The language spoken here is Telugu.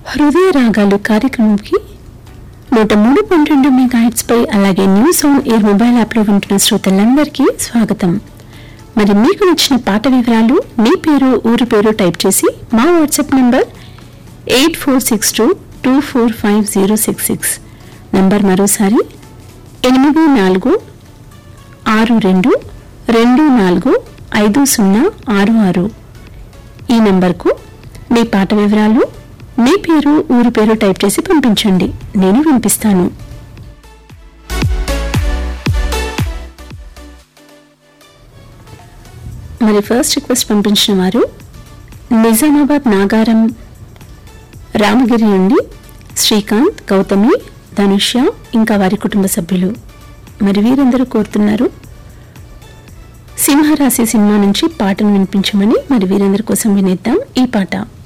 హృదయ రాగాలు కార్యక్రమంకి నూట మూడు పాయింట్ రెండు మెగాహిట్స్ పై అలాగే న్యూస్ ఆన్ ఎయిర్ మొబైల్ యాప్లో వింటున్న శ్రోతలందరికీ స్వాగతం మరి మీకు నచ్చిన పాట వివరాలు మీ పేరు ఊరి పేరు టైప్ చేసి మా WhatsApp number eight four six two two four five zero six six number మరోసారి ఎనిమిది నాలుగు ఆరు రెండు రెండు నాలుగు ఐదు సున్నా ఆరు ఆరు ఈ నంబర్కు మీ పాట వివరాలు మీ పేరు ఊరి పేరు టైప్ చేసి పంపించండి నేను వినిపిస్తాను మరి ఫస్ట్ రిక్వెస్ట్ పంపించిన వారు నిజామాబాద్ నాగారం రామగిరి నుండి శ్రీకాంత్ గౌతమి ధనుష్య ఇంకా వారి కుటుంబ సభ్యులు మరి వీరందరూ కోరుతున్నారు సింహరాశి సినిమా నుంచి పాటను వినిపించమని మరి వీరందరి కోసం వినేద్దాం ఈ పాట